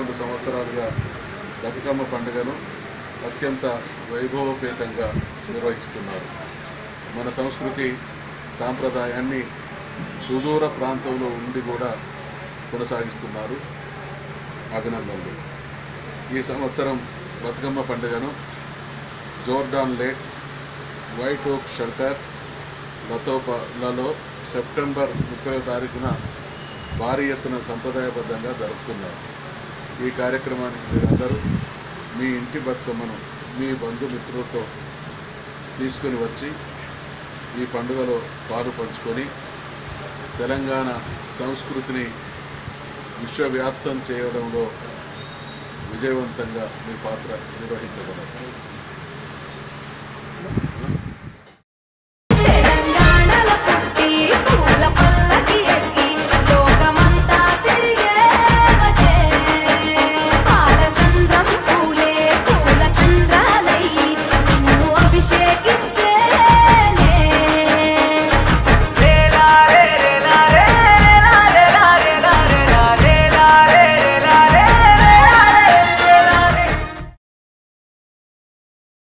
రెండు సంవత్సరాలుగా బతుకమ్మ పండుగను అత్యంత వైభవపేతంగా నిర్వహిస్తున్నారు మన సంస్కృతి సాంప్రదాయాన్ని సుదూర ప్రాంతంలో ఉండి కూడా కొనసాగిస్తున్నారు అభినందనలు ఈ సంవత్సరం బతుకమ్మ పండుగను Jordan lake white oak shelter లతోపలలో సెప్టెంబర్ ముప్పై తారీఖున భారీ ఎత్తున సంప్రదాయబద్ధంగా జరుపుతున్నారు ఈ కార్యక్రమానికి మీరందరూ మీ ఇంటి బతుకమ్మను మీ బంధుమిత్రులతో తీసుకుని వచ్చి ఈ పండుగలో పాలు పంచుకొని తెలంగాణ సంస్కృతిని విశ్వవ్యాప్తం చేయడంలో విజయవంతంగా మీ పాత్ర నిర్వహించగలరు